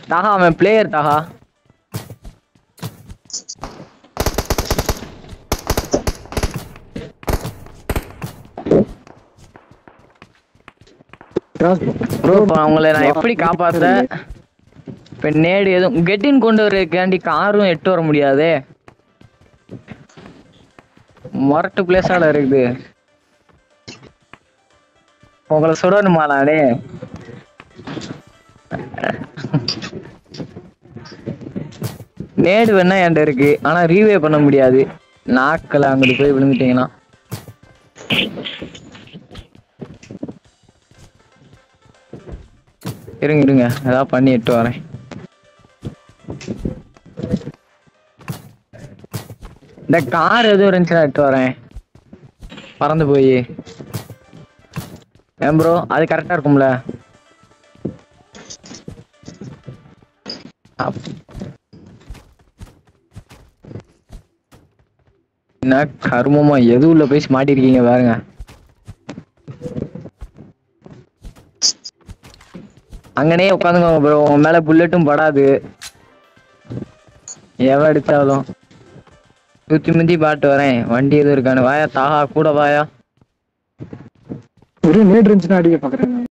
தாஹா அவன் player Taha cross bro இப்போ அவங்கள நான் எப்படி காப்பாத்த இப்ப நேடு எதுவும் கெட்டின் கொண்டு வரதுக்காண்டி காரும் எட்டு வர முடியாதே மொரட்டு பிளேஸால இருக்குது உங்களை சுடணுமாலாடே நேடு வேணா என்கிட்ட இருக்கு ஆனா ரீவே பண்ண முடியாது நாக்கில் அங்கிட்டு போய் விழுந்துட்டீங்கன்னா இருங்க இருங்க ஏதாவது பண்ணி எட்டு வரேன் இந்த கார் எதுவும் இருந்துச்சுன்னா எட்டு வரேன் பறந்து போய் ஏன் ப்ரோ அது கரெக்டா இருக்கும்ல அப்- என்ன கருமமா எது உள்ள போய் மாட்டிருக்கீங்க பாருங்க அங்கனே உட்காந்துக்கோங்க ப்ரோ உங்க மேல புல்லட்டும் படாது எவன் அடிச்சாலும் சுத்தி முத்தி பாட்டு வரேன் வண்டி எதுவும் இருக்கானு வாயா தாஹா கூட வாயா ஒரு நேட் இருந்துச்சுன்னா அடிக்க பாக்குறேன்